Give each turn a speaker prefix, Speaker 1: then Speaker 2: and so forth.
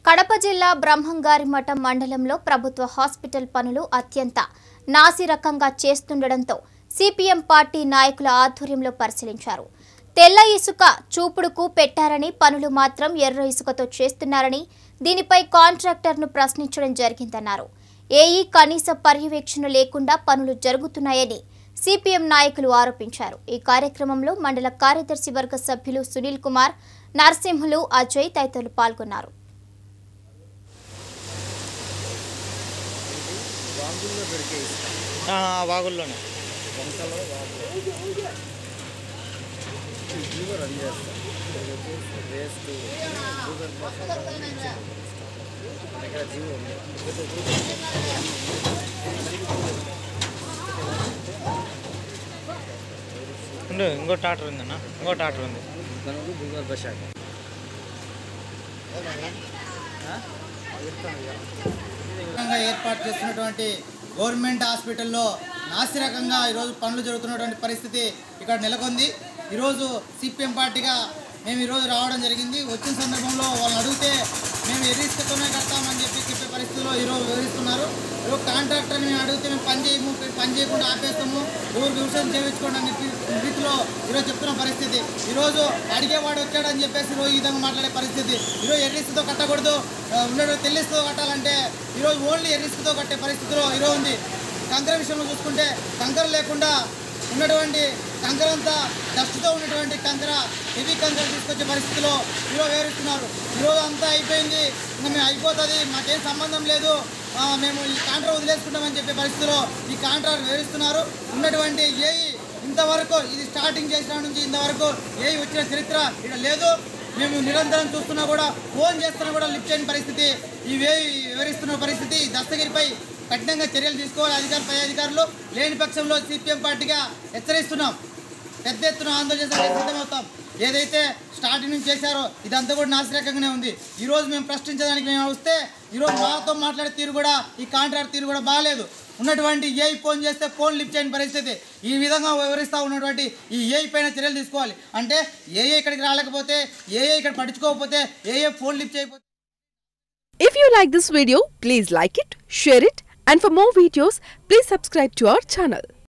Speaker 1: కడప జిల్లా బ్రహ్మంగారిమఠం మండలంలో ప్రభుత్వ హాస్పిటల్ పనులు అత్యంత నాసిరకంగా చేస్తుండటంతో సిపిఎం పార్టీ నాయకుల ఆధ్వర్యంలో పరిశీలించారు తెల్ల ఇసుక చూపుడుకు పెట్టారని పనులు మాత్రం ఎర్ర ఇసుకతో చేస్తున్నారని దీనిపై కాంట్రాక్టర్ను ప్రశ్నించడం జరిగిందన్నారు ఏఈ కనీస పర్యవేక్షణ లేకుండా పనులు జరుగుతున్నాయని సిపిఎం నాయకులు ఆరోపించారు ఈ కార్యక్రమంలో మండల కార్యదర్శి వర్గ సభ్యులు సునీల్ కుమార్ నరసింహులు అజయ్ తదితరులు పాల్గొన్నారు
Speaker 2: ఆ, ఆ వాగుల్లోనే ఉండు ఇంకో టాటర్ ఉందన్న ఇంకో టాటర్ ఉంది
Speaker 3: భూగర్భ శాఖ
Speaker 4: రకంగా ఏర్పాటు చేస్తున్నటువంటి గవర్నమెంట్ హాస్పిటల్లో నాసిరకంగా ఈరోజు పనులు జరుగుతున్నటువంటి పరిస్థితి ఇక్కడ నెలకొంది ఈరోజు సిపిఎం పార్టీగా మేము ఈరోజు రావడం జరిగింది వచ్చిన సందర్భంలో వాళ్ళని అడిగితే మేము ఎరిస్తూనే కడతామని చెప్పి చెప్పే పరిస్థితిలో ఈరోజు వివరిస్తున్నారు ఈరోజు కాంట్రాక్టర్ని మేము అడిగితే మేము పని చేయము పని చేయకుండా ఆపేస్తాము ఊరు వ్యవసాయం చేయించుకోండి అని చెప్పి రీతిలో ఈరోజు చెప్తున్న పరిస్థితి ఈరోజు అడిగేవాడు వచ్చాడని చెప్పేసి ఈరోజు ఈ విధంగా మాట్లాడే పరిస్థితి ఈరోజు ఎర్రిస్తో కట్టకూడదు ఆ, ఉండడు తెల్లిస్తో కట్టాలంటే ఈరోజు ఓన్లీ ఎర్రిస్తో కట్టే పరిస్థితిలో ఈరోజు ఉంది కంకర విషయంలో చూసుకుంటే కంకర లేకుండా ఉన్నటువంటి కంకర అంతా డస్ట్తో ఉన్నటువంటి కంకర హెవీ కంకర తీసుకొచ్చే పరిస్థితిలో ఈరోజు వివరిస్తున్నారు ఈరోజు అంతా అయిపోయింది ఇంకా మేము అయిపోతుంది మాకేం సంబంధం లేదు ఆ, మేము ఈ కాంట్రా వదిలేసుకుంటామని చెప్పే పరిస్థితిలో ఈ కాంట్రాక్ట్ వివరిస్తున్నారు ఉన్నటువంటి ఏఈ ఇంతవరకు ఇది స్టార్టింగ్ చేసిన నుంచి ఇంతవరకు ఏఈ వచ్చిన చరిత్ర ఇక్కడ లేదు మేము నిరంతరం చూస్తున్నా కూడా ఫోన్ చేస్తున్నా కూడా లిఫ్ట్ చేయని పరిస్థితి ఇవే వివరిస్తున్న పరిస్థితి ఈ దస్తగిరిపై కఠినంగా చర్యలు తీసుకోవాలి అధికారులు పై అధికారులు లేని పక్షంలో సిపిఎం పార్టీగా హెచ్చరిస్తున్నాం పెద్ద ఎత్తున ఆందోళన చేసే సిద్ధమవుతాం ఏదైతే స్టార్టింగ్ నుంచి చేశారో ఇదంతా కూడా నాసిరకంగానే ఉంది ఈరోజు మేము ప్రశ్నించడానికి మేము వస్తే ఈరోజు మాతో మాట్లాడే తీరు కూడా ఈ కాంట్రాక్ట్ తీరు కూడా బాగాలేదు ఉన్నటువంటి ఏఐ ఫోన్ చేస్తే ఫోన్ లిఫ్ట్ చేయని పరిస్థితి ఈ విధంగా వివరిస్తూ ఉన్నటువంటి ఈ ఏఐ పైన చర్యలు తీసుకోవాలి అంటే ఏఐ ఇక్కడికి రాలేకపోతే ఏఐ ఇక్కడ పట్టించుకోకపోతే ఏఐ ఫోన్ లిఫ్ట్ చేయకపోతే
Speaker 5: If you like this video, please like it, share it, and for more videos, please subscribe to our channel.